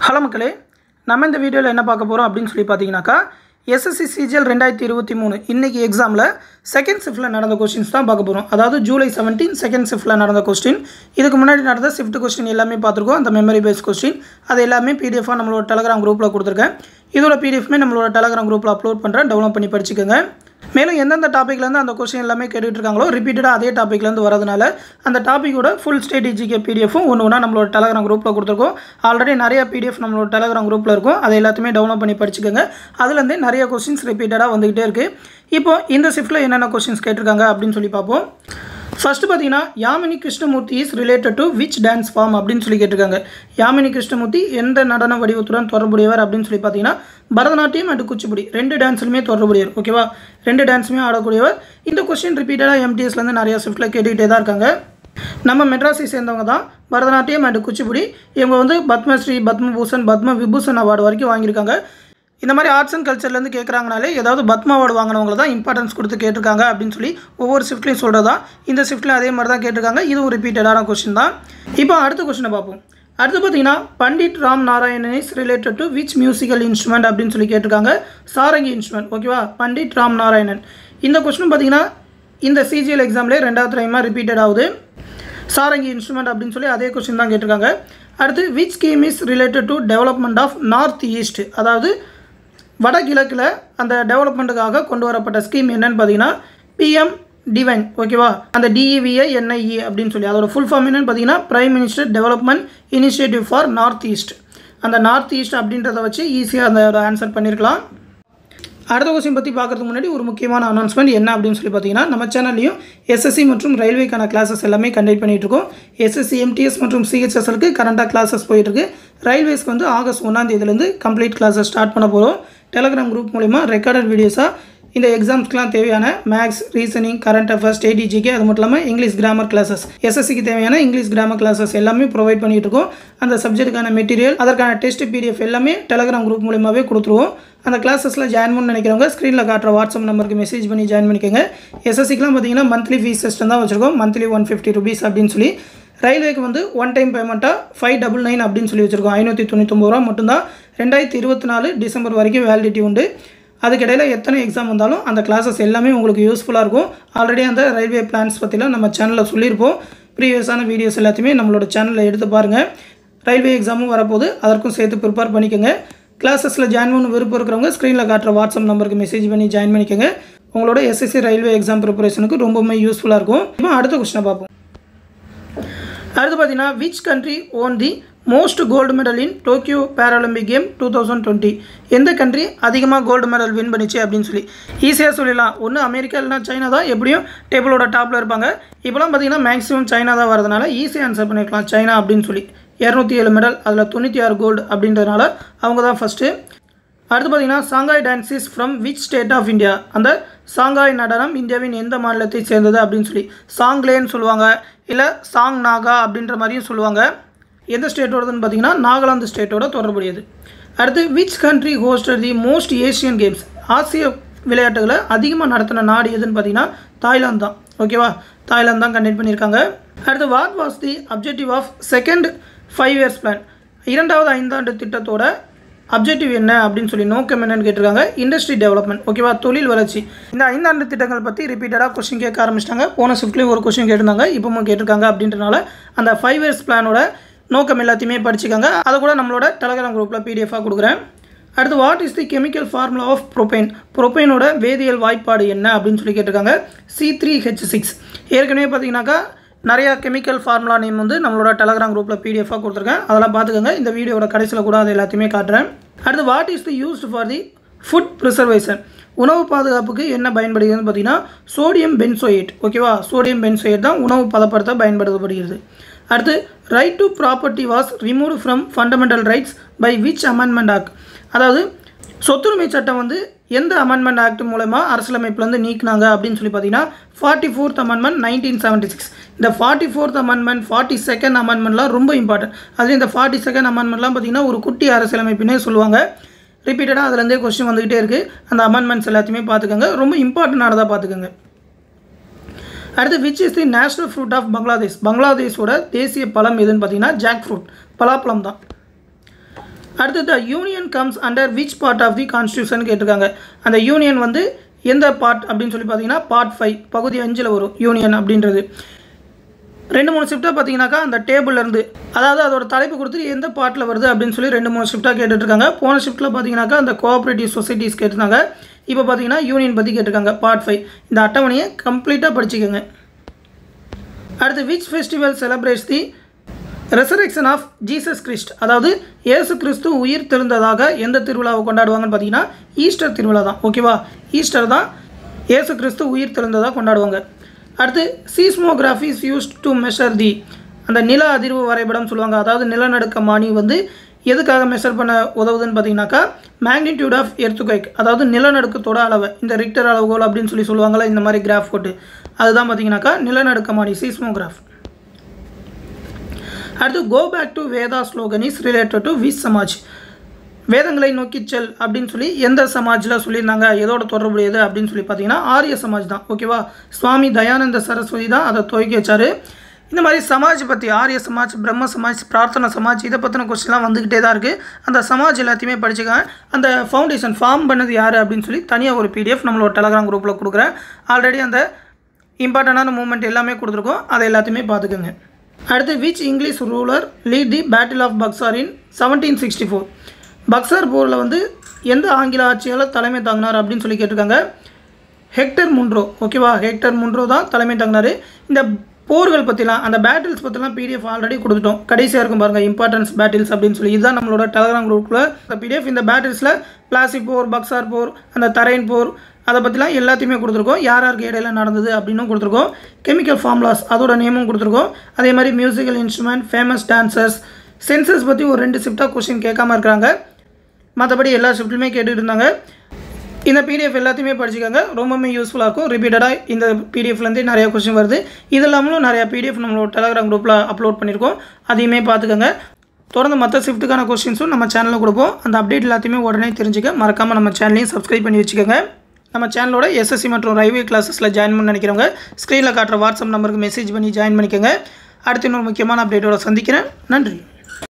hello மக்களே நம்ம இந்த வீடியோவில் என்ன பார்க்க போகிறோம் அப்படின்னு சொல்லி பார்த்தீங்கன்னாக்கா எஸ்எஸ்சி சிஜிஎல் ரெண்டாயிரத்தி இருபத்தி மூணு இன்றைக்கி எக்ஸாமில் செகண்ட் ஷிஃப்ட்டில் நடந்த கொஸ்டின்ஸ் தான் பார்க்க போகிறோம் அதாவது ஜூலை செவன்டீன் செகண்ட் ஷிஃப்ட்டில் நடந்த கொஸ்டின் இதுக்கு முன்னாடி நடந்த ஷிஃப்ட் கொஸ்டின் எல்லாமே பார்த்துருக்கோம் அந்த மெமரி பேஸ் கொஸ்டின் அது எல்லாமே பிடிஎஃபாக நம்மளோட டெலகிராம் குரூப்பில் கொடுத்துருக்கேன் இதோட பிடிஎஃப்மே நம்மளோட டெலகிராம் குரூப்பில் அப்லோட் பண்ணுறேன் டவுன்லோட் பண்ணி படிச்சுக்கோங்க மேலும் எந்தெந்த டாப்பிக்லேருந்து அந்த கொஸ்டின் எல்லாமே கேட்டுட்டு இருக்காங்களோ ரிப்பீட்டடாக அதே டாப்பிக்லேருந்து வரதுனால அந்த டாப்பிக்கோட ஃபுல் ஸ்டேட் ஜிகே பிடிஎஃபும் ஒன்று ஒன்றா நம்மளோட டெலகிராம் குரூப்பில் கொடுத்துருக்கோம் ஆல்ரெடி நிறைய பிடிஎஃப் நம்மளோட டெலகிராம் குரூப்பில் இருக்கும் அதை எல்லாத்தையுமே டவுன்லோட் பண்ணி படிச்சுக்கோங்க அதுலேருந்து நிறைய கொஸ்டின்ஸ் ரிப்பீட்டடாக வந்துகிட்டே இருக்குது இப்போ இந்த ஷிஃப்ட்டில் என்னென்ன கொஸ்டின்ஸ் கேட்டிருக்காங்க அப்படின்னு சொல்லி பார்ப்போம் ஃபர்ஸ்ட் பார்த்தீங்கன்னா Yamini Krishnamurthy is related to which dance form அப்படின்னு சொல்லி கேட்டிருக்காங்க யாமினி கிருஷ்ணமூர்த்தி எந்த நடன வடிவத்துடன் தொடர்புடையவர் அப்படின்னு சொல்லி பார்த்தீங்கன்னா பரதநாட்டியம் அண்ட் குச்சிப்புடி ரெண்டு டான்ஸ்லையுமே தொடர்புடையவர் ஓகேவா ரெண்டு டான்ஸுமே ஆடக்கூடியவர் இந்த கொஸ்டின் ரிப்பீட்டடாக எம்டிஎஸ்லேருந்து நிறைய ஷிஃப்ட்டில் கேட்டுக்கிட்டே தான் இருக்காங்க நம்ம மெட்ராஸை சேர்ந்தவங்க தான் பரதநாட்டியம் அண்ட் குச்சிப்புடி இவங்க வந்து பத்மஸ்ரீ பத்மபூஷன் பத்ம விபூஷன் அவார்டு வரைக்கும் வாங்கியிருக்காங்க இந்த மாதிரி ஆர்ட்ஸ் அண்ட் கல்ச்சர்லேருந்து கேட்குறாங்கனாலே ஏதாவது பத்மா அவார்டு வாங்கினவங்கள தான் இம்பார்ட்டன்ஸ் கொடுத்து கேட்டிருக்காங்க அப்படின்னு சொல்லி ஒவ்வொரு ஷிஃப்ட்லையும் சொல்கிறதா இந்த ஷிஃப்ட்லையும் அதே மாதிரி தான் கேட்டிருக்காங்க இது ஒரு ரிப்பீட்டடான கொஸ்டின் தான் இப்போ அடுத்த கொஸ்டினை பார்ப்போம் அடுத்து பார்த்தீங்கன்னா Pandit Ram Narayanan is related to which musical instrument அப்படின்னு சொல்லி கேட்டிருக்காங்க சாரங்கி இன்ஸ்ட்ருமெண்ட் ஓகேவா பண்டிட் ராம் நாராயணன் இந்த கொஸ்டின் பார்த்தீங்கன்னா இந்த சிஜிஎல் எக்ஸாம்லேயே ரெண்டாவது டைமாக ரிப்பீட்டட் ஆகுது சாரங்கி இன்ஸ்ட்ருமெண்ட் அப்படின்னு சொல்லி அதே கொஸ்டின் தான் கேட்டிருக்காங்க அடுத்து which scheme is related to development of north east அதாவது வடகிழக்கில் அந்த டெவலப்மெண்ட்டுக்காக கொண்டு வரப்பட்ட ஸ்கீம் என்னன்னு பார்த்தீங்கன்னா பிஎம் டிவைன் ஓகேவா அந்த டிஇவிஐ என்ஐஇ அப்படின்னு சொல்லி அதோட ஃபுல் ஃபார்ம் என்னன்னு பார்த்தீங்கன்னா prime minister development initiative for north east அந்த நார்த் ஈஸ்ட் அப்படின்றத வச்சு ஈஸியாக அந்த ஆன்சர் பண்ணியிருக்கலாம் அடுத்த கொஸ்டின் பற்றி பார்க்குறதுக்கு முன்னாடி ஒரு முக்கியமான அனௌன்ஸ்மெண்ட் என்ன அப்படின்னு சொல்லி பார்த்தீங்கன்னா நம்ம சேனல்லையும் எஸ்எஸ்சி மற்றும் ரயில்வேக்கான கிளாஸஸ் எல்லாமே கண்டக்ட் பண்ணிட்டு இருக்கோம் எஸ்எஸ்சி எம்டிஎஸ் மற்றும் சிஹெச்எஸ்எலுக்கு கரண்ட்டாக கிளாஸஸ் போயிட்டுருக்கு ரயில்வேஸ்க்கு வந்து ஆகஸ்ட் ஒன்றாம் தேதியிலேருந்து கம்ப்ளீட் கிளாஸஸ் ஸ்டார்ட் பண்ண போகிறோம் டெலகிராம் குரூப் மூலிமா ரெக்கார்டட் வீடியோஸாக இந்த எக்ஸாம்ஸ்க்குலாம் தேவையான மேக்ஸ் ரீசனிங் கரண்ட் அஃபேர்ஸ் ஸ்டேடிஜிக்கு அது மட்டும் இல்லாமல் இங்கிலீஷ் கிராமர் கிளாஸஸ் எஸ்எஸ்சிக்கு தேவையான இங்கிலீஷ் கிராமர் கிளாஸஸ் எல்லாமே ப்ரொவைட் பண்ணிட்டு இருக்கோம் அந்த சப்ஜெக்ட்டுக்கான மெட்டீரியல் அதற்கான டெஸ்ட் பிடிஎஃப் எல்லாமே டெலகிராம் குரூப் மூலியமாகவே கொடுத்துருவோம் அந்த கிளாஸஸில் ஜாயின் பண்ண நினைக்கிறவங்க ஸ்க்ரீனில் காட்டுற வாட்ஸ்அப் நம்பருக்கு மெசேஜ் பண்ணி ஜாயின் பண்ணிக்கோங்க எஸ்எஸ்சிக்கெலாம் பார்த்தீங்கன்னா மந்த்லி ஃபீஸ் சிஸ்டம் தான் வச்சுருக்கோம் மந்த்லி ஒன் ஃபிஃப்டி ருபீஸ் அப்படின்னு சொல்லி ரயில்வேக்கு வந்து ஒன் டைம் பேமெண்ட்டாக ஃபைவ் டபுள் நைன் அப்படின்னு சொல்லி வச்சுருக்கோம் ஐநூற்றி தொண்ணூத்தொம்பது ரூபா மட்டும்தான் ரெண்டாயிரத்தி இருபத்தி நாலு டிசம்பர் வரைக்கும் வேலிடிட்டி உண்டு அதுக்கிடையில் எத்தனை எக்ஸாம் வந்தாலும் அந்த கிளாஸஸ் எல்லாமே உங்களுக்கு யூஸ்ஃபுல்லாக இருக்கும் ஆல்ரெடி அந்த ரயில்வே பிளான்ஸ் பற்றிலாம் நம்ம சேனலில் சொல்லியிருப்போம் ப்ரீவியஸான வீடியோஸ் எல்லாத்தையுமே நம்மளோட சேனலில் எடுத்து பாருங்கள் ரயில்வே எக்ஸாமும் வரப்போது அதற்கும் சேர்த்து ப்ரிப்பேர் பண்ணிக்கோங்க கிளாஸஸில் ஜாயின் பண்ண விருப்பம் இருக்கிறவங்க ஸ்க்ரீனில் காட்டுற வாட்ஸ்அப் நம்பருக்கு மெசேஜ் பண்ணி ஜாயின் பண்ணிக்கோங்க உங்களோட எஸ்எஸ்சி ரயில்வே எக்ஸாம் ப்ரிப்பரேஷனுக்கு ரொம்பவுமே யூஸ்ஃபுல்லாக இருக்கும் இப்போ அடுத்த கொஸ்டினை பார்ப்போம் அடுத்து பார்த்தீங்கன்னா which country won the most gold medal in Tokyo Paralympic game two thousand twenty எந்த கண்ட்ரி அதிகமாக கோல்டு மெடல் வின் பண்ணிச்சு அப்படின்னு சொல்லி ஈஸியாக சொல்லிடலாம் ஒன்று அமெரிக்கா இல்லைனா சைனா தான் எப்படியும் டேபிளோட டாப்பில் இருப்பாங்க இப்போலாம் பார்த்தீங்கன்னா மேக்ஸிமம் சைனா தான் வரதுனால ஈஸியாக ஆன்சர் பண்ணியிருக்கலாம் சைனா அப்படின்னு சொல்லி இரநூத்தி ஏழு மெடல் அதில் தொண்ணூற்றி ஆறு கோல்டு அப்படின்றதுனால அவங்க தான் ஃபஸ்ட்டு அடுத்து பார்த்தீங்கன்னா Sangai dance is from which state of India அந்த சாங்காய் நடனம் இந்தியாவின் எந்த மாநிலத்தை சேர்ந்தது அப்படின்னு சொல்லி சாங்லேன்னு சொல்லுவாங்க இல்லை சாங் நாகா அப்படின்ற மாதிரியும் சொல்லுவாங்க எந்த ஸ்டேட்டோடதுன்னு பார்த்தீங்கன்னா நாகாலாந்து ஸ்டேட்டோட தொடர்புடையது அடுத்து which country hosted the most Asian games ஆசிய விளையாட்டுகளை அதிகமாக நடத்தின நாடு எதுன்னு பார்த்தீங்கன்னா தாய்லாந்து தான் ஓகேவா தாய்லாந்து தான் கண்டக்ட் பண்ணியிருக்காங்க அடுத்து what was the objective of second five years plan இரண்டாவது ஐந்தாண்டு திட்டத்தோட அப்ஜெக்டிவ் என்ன அப்படின்னு சொல்லி நோக்கம் என்னன்னு கேட்டிருக்காங்க இண்டஸ்ட்ரி டெவலப்மெண்ட் ஓகேவா தொழில் வளர்ச்சி இந்த ஐந்தாண்டு திட்டங்கள் பற்றி ரிப்பீட்டடாக கொஸ்டின் கேட்க ஆரம்பிச்சிட்டாங்க போன ஷிஃப்ட்லேயும் ஒரு கொஸ்டின் கேட்டிருந்தாங்க இப்போவும் கேட்டிருக்காங்க அப்படின்றனால அந்த ஃபைவ் இயர்ஸ் பிளானோட நோக்கம் எல்லாத்தையுமே படிச்சுக்கோங்க அதை கூட நம்மளோட டெலகிராம் குரூப்பில் பிடிஎஃபாக கொடுக்குறேன் அடுத்து what is the chemical formula of propane ப்ரோபைனோட வேதியியல் வாய்ப்பாடு என்ன அப்படின்னு சொல்லி கேட்டிருக்காங்க சி த்ரீ ஹெச் சிக்ஸ் ஏற்கனவே பார்த்தீங்கன்னாக்கா நிறையா கெமிக்கல் ஃபார்முலா நேம் வந்து நம்மளோட டெலகிராம் குரூப்பில் பிடிஎஃபாக கொடுத்துருக்கேன் அதெல்லாம் பார்த்துக்கோங்க இந்த வீடியோட கடைசியில் கூட அதை எல்லாத்தையுமே காட்டுறேன் அடுத்து what is the used for the food preservation உணவு பாதுகாப்புக்கு என்ன பயன்படுகிறதுன்னு பார்த்தீங்கன்னா சோடியம் பென்சோயேட் ஓகேவா சோடியம் பென்சோயேட் தான் உணவு பதப்படுத்த பயன்படுத்தப்படுகிறது அடுத்து right to property was remove from fundamental rights by which amendment act அதாவது சொத்துரிமை சட்டம் வந்து எந்த அமெண்ட்மெண்ட் ஆக்ட் மூலமா அரசியலமைப்புலேருந்து நீக்கினாங்க அப்படின்னு சொல்லி பார்த்தீங்கன்னா forty fourth amendment nineteen seventy six இந்த forty fourth amendment forty second அமெண்ட்மெண்ட்லாம் ரொம்ப இம்பார்ட்டன்ட் அதுலேயும் இந்த ஃபார்ட்டி செகண்ட் அமெண்ட்மெண்ட்லாம் பார்த்தீங்கன்னா ஒரு குட்டி அரசியலமைப்புனே சொல்லுவாங்க ரிப்பீட்டடாக அதுலேருந்தே கொஸ்டின் வந்துக்கிட்டே இருக்குது அந்த அமெண்ட்மெண்ட்ஸ் எல்லாத்தையுமே பார்த்துக்கோங்க ரொம்ப இம்பார்ட்டண்டானதாக பார்த்துக்கோங்க அடுத்து which is the national fruit of Bangladesh பங்களாதேஷோட தேசிய பழம் எதுன்னு பார்த்தீங்கன்னா ஜாக் ஃப்ரூட் பலாப்பழம் தான் அடுத்து the union comes under which part of the constitution கேட்டிருக்காங்க அந்த யூனியன் வந்து எந்த பார்ட் அப்படின்னு சொல்லி பார்த்தீங்கன்னா பார்ட் ஃபைவ் பகுதி அஞ்சில் வரும் யூனியன் அப்படின்றது ரெண்டு மூணு ஷிஃப்ட்டாக பார்த்தீங்கன்னாக்கா அந்த டேபிள்ல இருந்து அதாவது அதோட தலைப்பு கொடுத்து எந்த பார்ட்டில் வருது அப்படின்னு சொல்லி ரெண்டு மூணு ஷிஃப்ட்டாக கேட்டுட்ருக்காங்க போன ஷிஃப்ட்டில் பார்த்தீங்கன்னாக்கா அந்த கோஆப்ரேட்டிவ் சொசைட்டிஸ் கேட்டிருந்தாங்க இப்போ பார்த்தீங்கன்னா யூனியன் பற்றி கேட்டிருக்காங்க பார்ட் ஃபைவ் இந்த அட்டவணையை கம்ப்ளீட்டாக படிச்சுக்கோங்க அடுத்து which festival celebrates the resurrection of Jesus Christ அதாவது இயேசு கிறிஸ்து உயிர் தெழுந்ததாக எந்த திருவிழாவை கொண்டாடுவாங்கன்னு பார்த்தீங்கன்னா ஈஸ்டர் திருவிழா தான் ஓகேவா ஈஸ்டர் தான் இயேசு கிறிஸ்து உயிர் தெழுந்ததாக கொண்டாடுவாங்க அடுத்து seismography is used to measure the அந்த நில அதிர்வு வரைபடம் சொல்லுவாங்க அதாவது நிலநடுக்கமானி வந்து எதுக்காக மெஷர் பண்ண உதவுதுன்னு பார்த்தீங்கன்னாக்கா மேக்னிடியூட் ஆஃப் எர்த்துகைக் அதாவது நிலநடுக்கத்தோட அளவு இந்த ரிக்டர் அளவுகோல் அப்படின்னு சொல்லி சொல்லுவாங்கள்ல இந்த மாதிரி கிராஃப் போட்டு அதுதான் பார்த்தீங்கன்னாக்கா நிலநடுக்கமானி சீஸ்மோகிராஃப் அடுத்து go back to Veda slogan is related to which Samaj வேதங்களை நோக்கி செல் அப்படின்னு சொல்லி எந்த சமாஜில் சொல்லியிருந்தாங்க எதோட தொடர்புடையது அப்படின்னு சொல்லி பார்த்தீங்கன்னா ஆரிய சமாஜ் தான் ஓகேவா சுவாமி தயானந்த சரஸ்வதி தான் அதை துவக்கி வச்சாரு இந்த மாதிரி சமாஜ் பற்றி ஆரிய சமாஜ் பிரம்ம சமாஜ் பிரார்த்தனை சமாஜ் இதை பற்றின கொஸ்டின்லாம் வந்துக்கிட்டே தான் இருக்குது அந்த சமாஜ் எல்லாத்தையுமே படிச்சுக்கேன் அந்த ஃபவுண்டேஷன் ஃபார்ம் பண்ணது யார் அப்படின்னு சொல்லி தனியாக ஒரு பிடிஎஃப் நம்மளோட டெலகிராம் குரூப்பில் கொடுக்குறேன் ஆல்ரெடி அந்த இம்பார்ட்டண்டான மூமெண்ட் எல்லாமே கொடுத்துருக்கோம் அதை எல்லாத்தையுமே பார்த்துக்கோங்க அடுத்து which English ruler lead the battle of Buxar in seventeen sixty four Buxar போரில் வந்து எந்த ஆங்கில ஆட்சியாளர் தலைமை தாங்கினார் அப்படின்னு சொல்லி கேட்டிருக்காங்க ஹெக்டர் முன்ரோ ஓகேவா ஹெக்டர் முன்ரோ தான் தலைமை தாங்கினார் இந்த போர்கள் பற்றிலாம் அந்த பேட்டில்ஸ் பற்றிலாம் பிடிஎஃப் ஆல்ரெடி கொடுத்துட்டோம் கடைசியாக இருக்கும் பாருங்கள் இம்பார்ட்டன்ஸ் பேட்டில்ஸ் அப்படின்னு சொல்லி இதுதான் நம்மளோட டெலகிராம் குரூப்பில் இந்த பிடிஎஃப் இந்த பேட்டில்ஸில் பிளாசி போர் பக்சார் போர் அந்த தரைன் போர் அதை பற்றிலாம் எல்லாத்தையுமே கொடுத்துருக்கோம் யார் யாருக்கு இடையில நடந்தது அப்படின்னும் கொடுத்துருக்கோம் கெமிக்கல் ஃபார்முலாஸ் அதோட நேமும் கொடுத்துருக்கோம் அதே மாதிரி musical instrument famous dancers census பற்றி ஒரு ரெண்டு ஷிஃப்டாக கொஸ்டின் கேட்காம இருக்கிறாங்க மற்றபடி எல்லா ஷிஃப்ட்லையுமே கேட்டுட்டு இருந்தாங்க இந்த பிடிஎஃப் எல்லாத்தையுமே படிச்சுக்கோங்க ரொம்பவுமே யூஸ்ஃபுல்லாக இருக்கும் ரிப்பீட்டடாக இந்த பிடிஎஃப்லேருந்தே நிறைய கொஸ்டின் வருது இது இல்லாமலும் நிறைய பிடிஎஃப் நம்மளோட டெலகிராம் குரூப்பில் அப்லோட் பண்ணியிருக்கோம் அதையுமே பார்த்துக்கோங்க தொடர்ந்து மற்ற ஷிஃப்ட்டுக்கான கொஸ்டின்ஸும் நம்ம சேனலில் கொடுப்போம் அந்த அப்டேட் எல்லாத்தையுமே உடனே தெரிஞ்சுக்க மறக்காமல் நம்ம சேனலையும் சப்ஸ்கிரைப் பண்ணி வச்சுக்கோங்க நம்ம சேனலோட எஸ்எஸ்சி மற்றும் ரயில்வே கிளாஸஸில் ஜாயின் பண்ண நினைக்கிறவங்க ஸ்க்ரீனில் காட்டுற வாட்ஸ்அப் நம்பருக்கு மெசேஜ் பண்ணி ஜாயின் பண்ணிக்கோங்க அடுத்து இன்னொரு முக்கியமான அப்டேட்டோட சந்திக்கிறேன் நன்றி